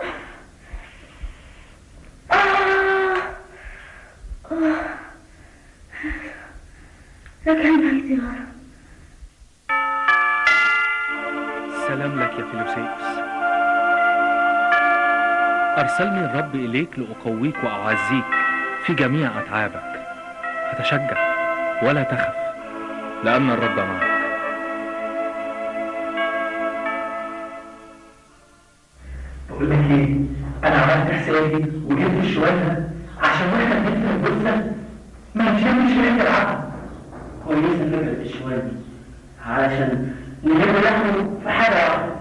آه. آه. لك المجد يا رب سلام لك يا فيلوسيوس أرسلني الرب إليك لأقويك وأعزيك في جميع أتعابك فتشجع ولا تخف لأن الرب معك بقول لك ايه انا عملت حسابي وجبت الشويه عشان واحنا بنفهم الجثه ما نشمش ريحه العظم كويسه فكره الشويه دي علشان نجيب لحمه في حاجه واحده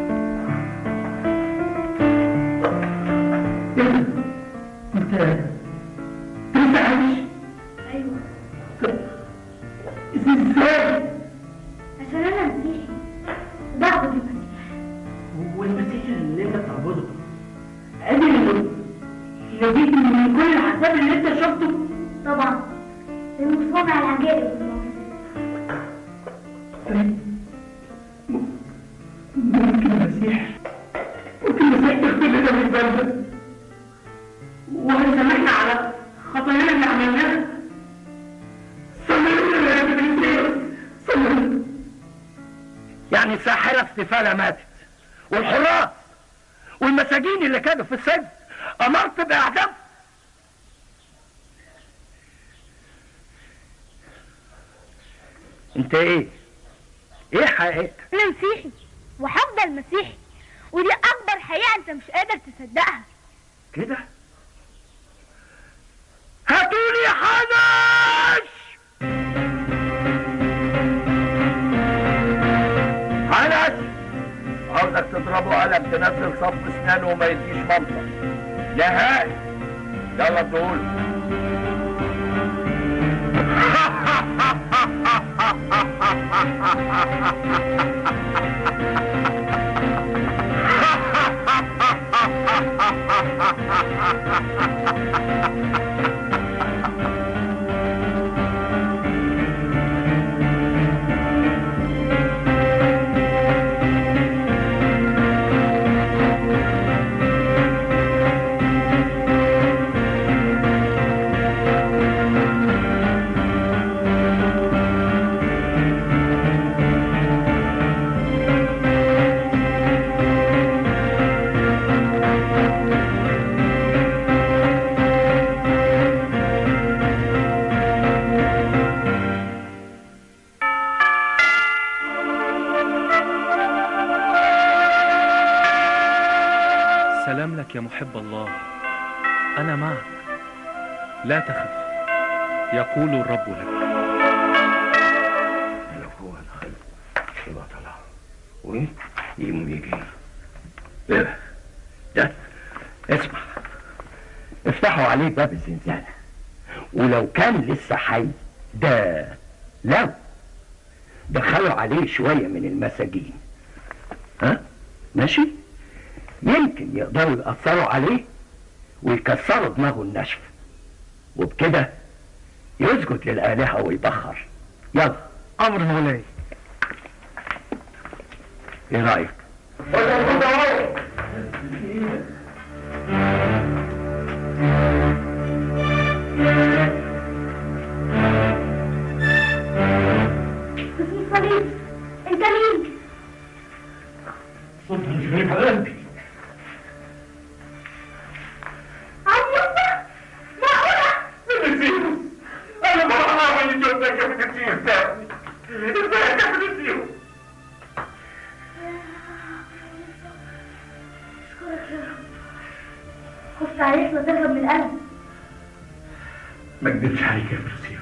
انت نجيت من كل العذاب اللي انت شفته طبعا لانه صانع العجائب ممكن المسيح ممكن المسيح تغفر لنا من ذنبنا وهيسامحنا على خطايانا اللي عملناها صلي يا ابن صلي يعني الساحرة استفالة ماتت والحراس والمساجين اللي كانوا في السجن أمرت بإعدام انت ايه؟ ايه حقيقتك؟ انا مسيحي وهفضل مسيحي ودي اكبر حقيقه انت مش قادر تصدقها كده؟ هاتولي حنش حنش عاوزك تضربه قلم تنزل صف اسنانه وما يديش منطق نهائي يلا تقول سلام لك يا محب الله أنا معك لا تخف يقول الرب لك هو دخل يبقى طلع وايه يقوم يجي ايه ده اسمع افتحوا عليه باب الزنزانة ولو كان لسه حي ده لو دخلوا عليه شوية من المساجين ها ماشي يمكن يقدروا يأثروا عليه ويكسروا دماغه الناشفة وبكده يسجد للآلهة ويبخر يلا أمر مولاي ايه رأيك؟ اسمي صليب انت مين صوت مش غريب على قلبي عم معقولة نسيبه انا ما اعرف اني شفتك يا ابن السيف تاني ازيك يا ابن السيف اشكرك يا رب خفت عليك لا تهرب من الألم ما اكذبش عليك يا برسيوس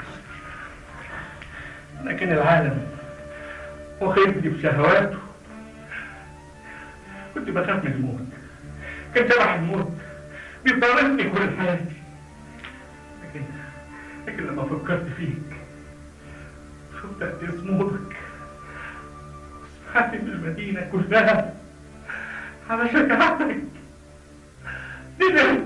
لكن العالم واخدني بشهواته كنت بخاف من الموت كان شبح الموت بيطاردني كل حياتي لكن لكن لما فكرت فيك شفت قد ايه صمودك وسمعت من المدينة كلها على شجاعتك ندمت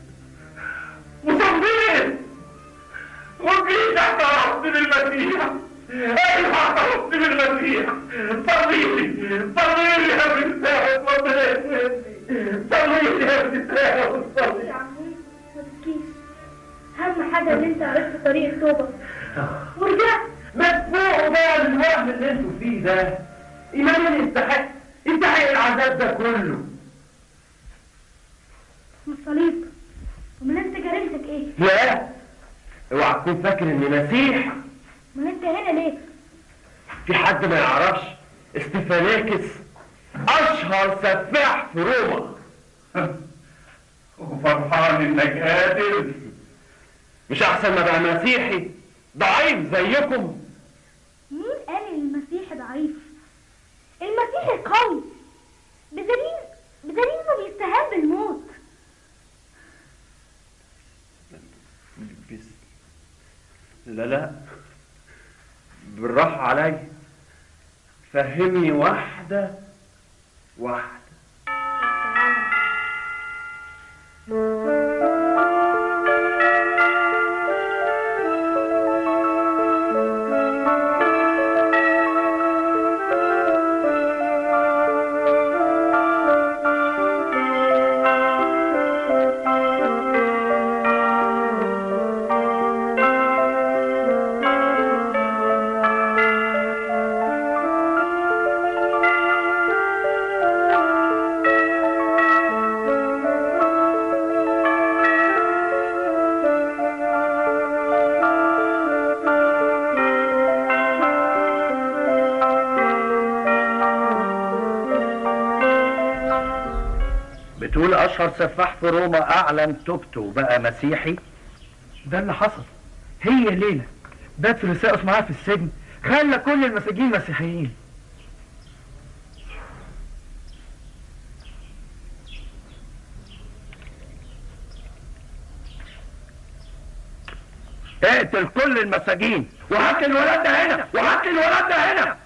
وصليت وجيت اعترفت بالمسيح ايوه اعترفت بالمسيح صلي لي صلي لي يا ابن ساعد ربنا يسعدني صلي لي يا ابن ساعد صلي يا عمي ما تبكيش أهم حاجة إن أنت عرفت طريق التوبة ورجعت مدفوع بقى الوهم اللي انتوا فيه ده ايمان يستحق يستحق العذاب ده كله من الصليب امال انت جريمتك ايه؟ لا اوعى تكون فاكر اني مسيح امال انت هنا ليه؟ في حد ما يعرفش استفاناكس اشهر سفاح في روما وفرحان انك قادر مش احسن ما بقى مسيحي ضعيف زيكم مين قال ان المسيح ضعيف؟ المسيح قوي بدليل بدليل انه بيستهان بالموت بس لا لا بالراحة عليا فهمني واحدة واحدة بتقول اشهر سفاح في روما اعلن توبته وبقى مسيحي ده اللي حصل هي ليلة بات فيلوساوس معاه في السجن خلى كل المساجين مسيحيين اقتل كل المساجين وهات الولد ده هنا وهات الولد ده هنا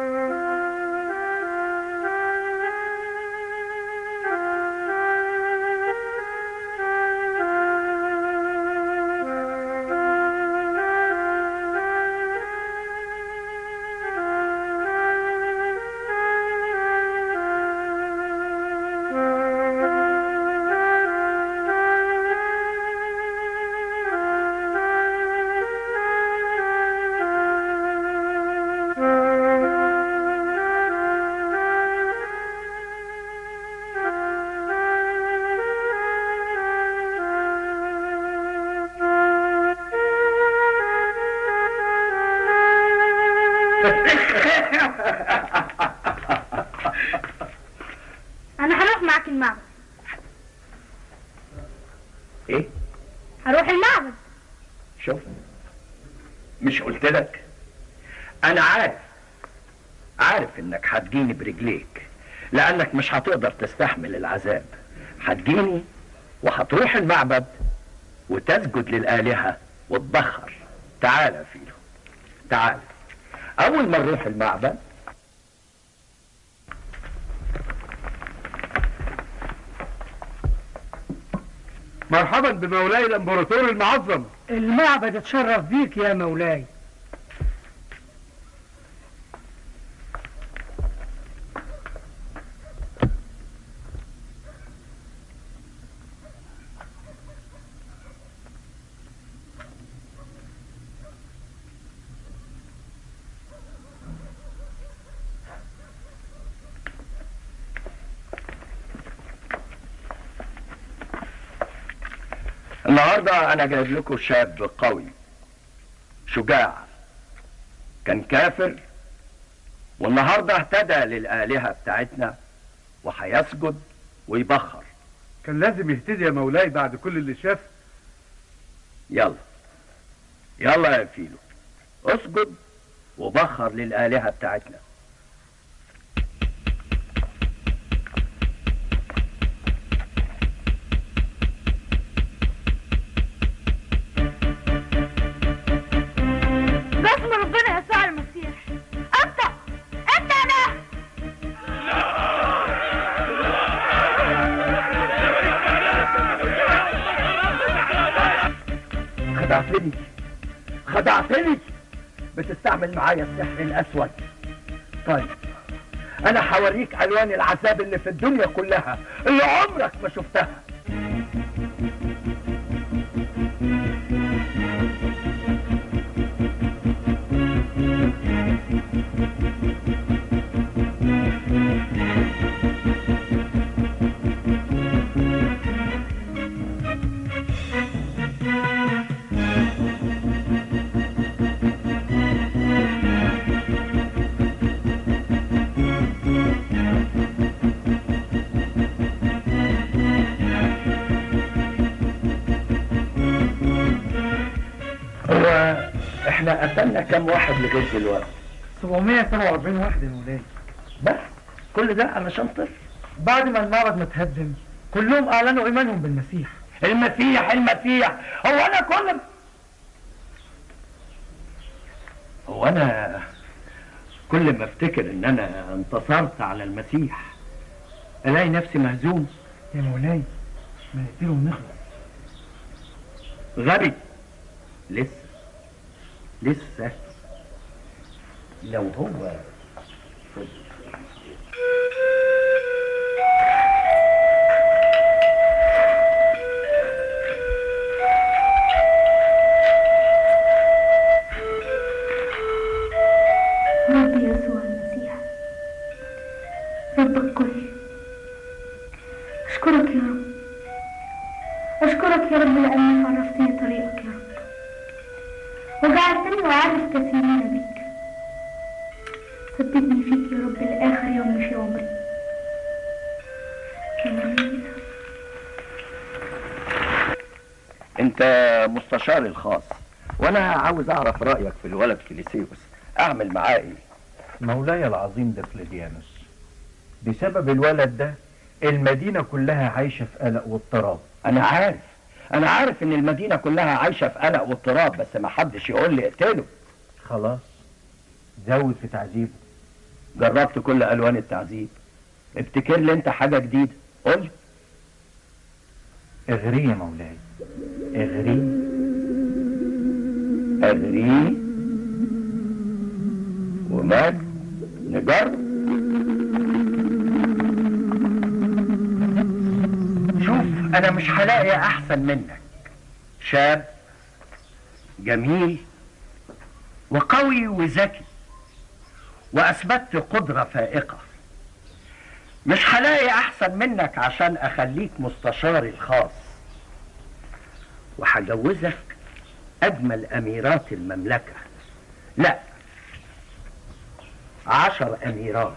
انا هروح معاك المعبد ايه هروح المعبد شوف مش قلت لك انا عارف عارف انك هتجيني برجليك لانك مش هتقدر تستحمل العذاب هتجيني وهتروح المعبد وتسجد للآلهة وتبخر تعال يا فيلو تعال أول ما نروح المعبد مرحبا بمولاي الامبراطور المعظم المعبد اتشرف بيك يا مولاي النهارده انا جايب لكم شاب قوي شجاع كان كافر والنهارده اهتدى للآلهة بتاعتنا وهيسجد ويبخر كان لازم يهتدي يا مولاي بعد كل اللي شاف يلا يلا يا فيلو اسجد وبخر للآلهة بتاعتنا باسم ربنا يسوع المسيح انت انت انا خدعتني خدعتني بتستعمل معايا السحر الاسود طيب انا هوريك الوان العذاب اللي في الدنيا كلها اللي عمرك ما شفتها هو احنا قتلنا كام واحد لغايه دلوقتي 747 واحد يا مولاي بس كل ده علشان طفل بعد ما المعبد ما اتهدم كلهم اعلنوا ايمانهم بالمسيح المسيح المسيح هو انا كل هو انا كل ما افتكر ان انا انتصرت على المسيح الاقي نفسي مهزوم يا مولاي ما نقتله ونخلص غبي لسه لسه لو هو ربي يسوع المسيح رب الكل أشكرك يا رب أشكرك يا رب لأنك عرفتني طريقك يا رب وجعلتني أعرف كثيرين بك ثبتني فيك يا رب لآخر يوم في عمري آمين انت مستشاري الخاص وانا عاوز اعرف رايك في الولد فيليسيوس اعمل معاه ايه مولاي العظيم دقلديانوس بسبب الولد ده المدينة كلها عايشة في قلق واضطراب انا عارف انا عارف ان المدينه كلها عايشه في قلق واضطراب بس ما حدش يقول لي اقتله خلاص زود في تعذيبه جربت كل الوان التعذيب ابتكر لي انت حاجه جديده قول اغريه يا مولاي اغريه اغريه ومال نجرب شوف انا مش هلاقي احسن منك شاب جميل وقوي وذكي واثبتت قدره فائقه مش هلاقي احسن منك عشان اخليك مستشاري الخاص وهجوزك اجمل اميرات المملكه لا عشر اميرات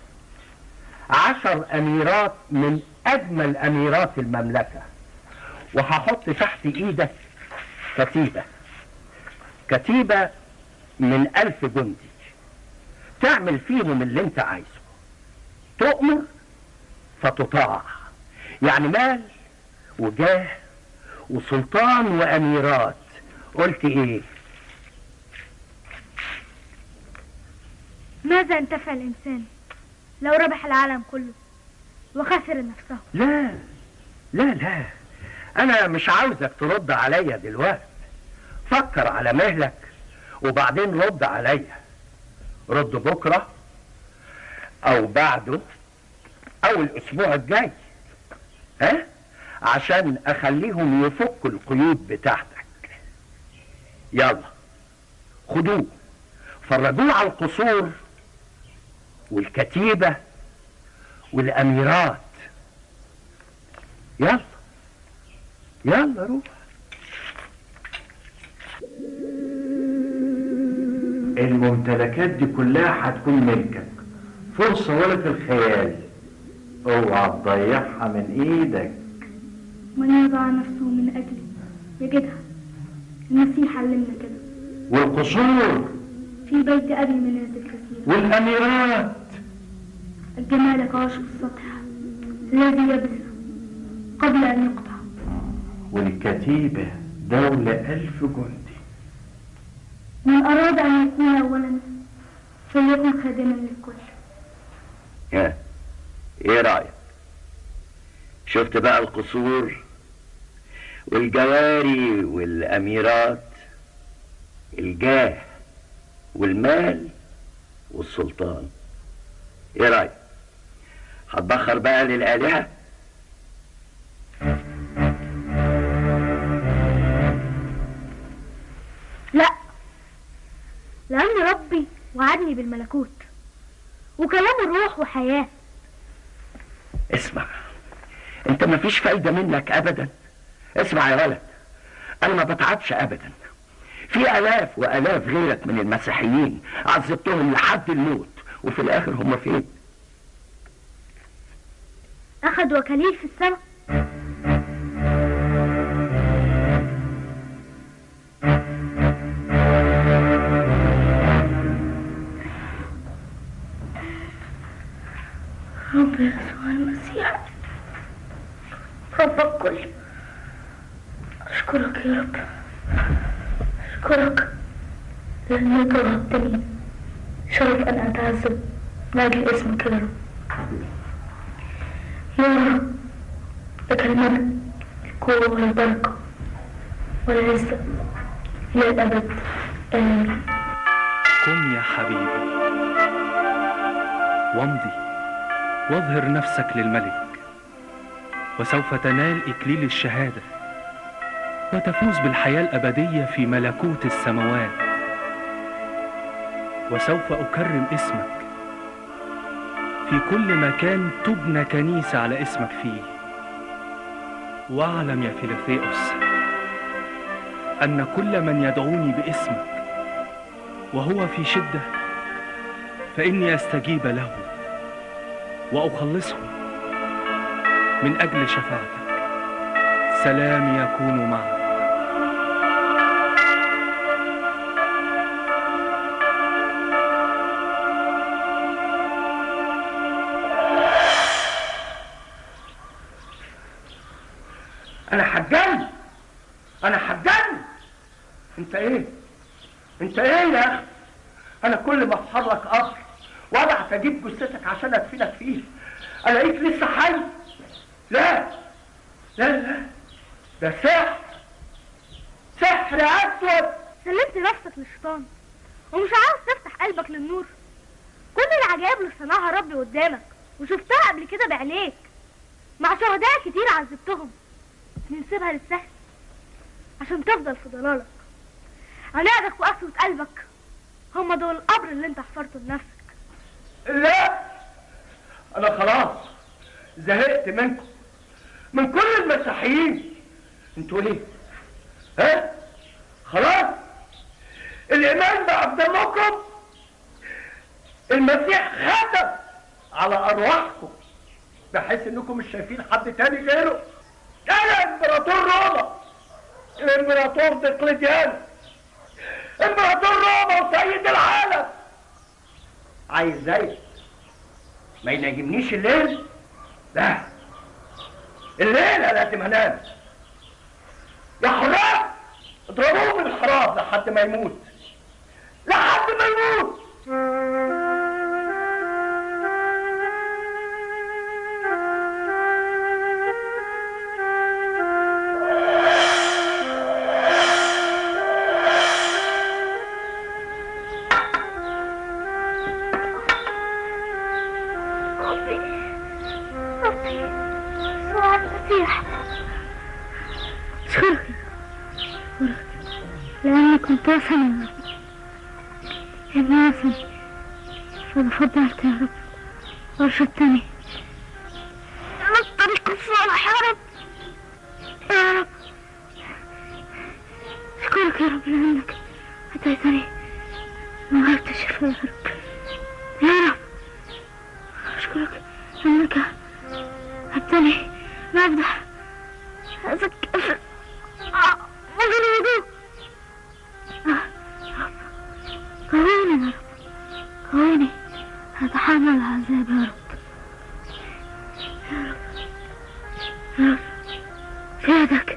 عشر اميرات من اجمل اميرات المملكه وهحط تحت ايدك كتيبه كتيبه من الف جندي تعمل فيهم اللي انت عايزه تؤمر فتطاع يعني مال وجاه وسلطان واميرات قلت ايه ماذا انتفع الإنسان لو ربح العالم كله وخسر نفسه لا لا لا انا مش عاوزك ترد عليا دلوقتي فكر على مهلك وبعدين رد عليا رد بكره او بعده او الاسبوع الجاي ها عشان اخليهم يفكوا القيود بتاعتك يلا خدوه فرجوه على القصور والكتيبه والاميرات يلا يلا روح الممتلكات دي كلها هتكون ملكك فرصة ولا في الخيال اوعى تضيعها من ايدك من يضع نفسه من أجلي يجدها المسيح علمنا كده والقصور في بيت أبي منازل كثيرة والاميرات الجمال كعشق السطح الذي يبس قبل أن يقطع والكتيبة دولة ألف جندي من أراد أن يكون أولا فليكن خادما للكل ها ايه رايك شفت بقى القصور والجواري والاميرات الجاه والمال والسلطان ايه رايك هتبخر بقى للالهه لا لأن ربي وعدني بالملكوت وكلامه روح وحياة اسمع انت مفيش فايده منك ابدا اسمع يا ولد انا ما بتعبش ابدا في الاف والاف غيرك من المسيحيين عذبتهم لحد الموت وفي الاخر هم فين أخذ وكليل في السماء رب يسوع المسيح رب الكل أشكرك يا رب أشكرك لأنك وهبتني شرف أن أتعذب من أجل اسمك يا رب يا رب لك المجد القوة والبركة والعزة إلى الأبد آمين قم يا حبيبي وامضي واظهر نفسك للملك وسوف تنال إكليل الشهادة وتفوز بالحياة الأبدية في ملكوت السماوات وسوف أكرم اسمك في كل مكان تبنى كنيسة على اسمك فيه واعلم يا فيليثيوس أن كل من يدعوني باسمك وهو في شدة فإني أستجيب له وأخلصه من أجل شفاعتك سلام يكون معك انا هتجنن انا هتجنن انت ايه انت ايه يا اخي انا كل ما اتحرك قبر وابعت اجيب جثتك عشان ادفنك فيه الاقيك لسه حي لا لا لا ده سحر سحر اسود سلمت نفسك للشيطان ومش عاوز تفتح قلبك للنور كل العجائب اللي صنعها ربي قدامك وشفتها قبل كده بعينيك مع شهداء كتير عذبتهم نسيبها للسهل عشان تفضل في ضلالك عنادك وقسوة قلبك هما دول القبر اللي انت حفرته لنفسك لا انا خلاص زهقت منكم من كل المسيحيين انتوا ايه ها خلاص الايمان بقى بدمكم المسيح ختم على ارواحكم بحيث انكم مش شايفين حد تاني غيره انا امبراطور روما الامبراطور دقلديانوس امبراطور روما وسيد العالم عايز زي ما ينجمنيش الليل لا الليلة لازم انام يا حراس اضربوه بالحراب لحد ما يموت لحد ما يموت ربي ربي يسوع المسيح اشكرك اشكرك لأنك كنت وثني يا رب يا ابن وثني فضفضلت يا رب وارشدتني على الطريق الصالح يا رب يا رب اشكرك يا رب لأنك أتيتني وغيرت الشفاء يا رب يا رب أشكرك أنك أبتني مبدأ أذكر في مجال الوضوء آه، يا رب قويني يا رب قويني أتحمل العذاب يا رب يا رب يا رب في يدك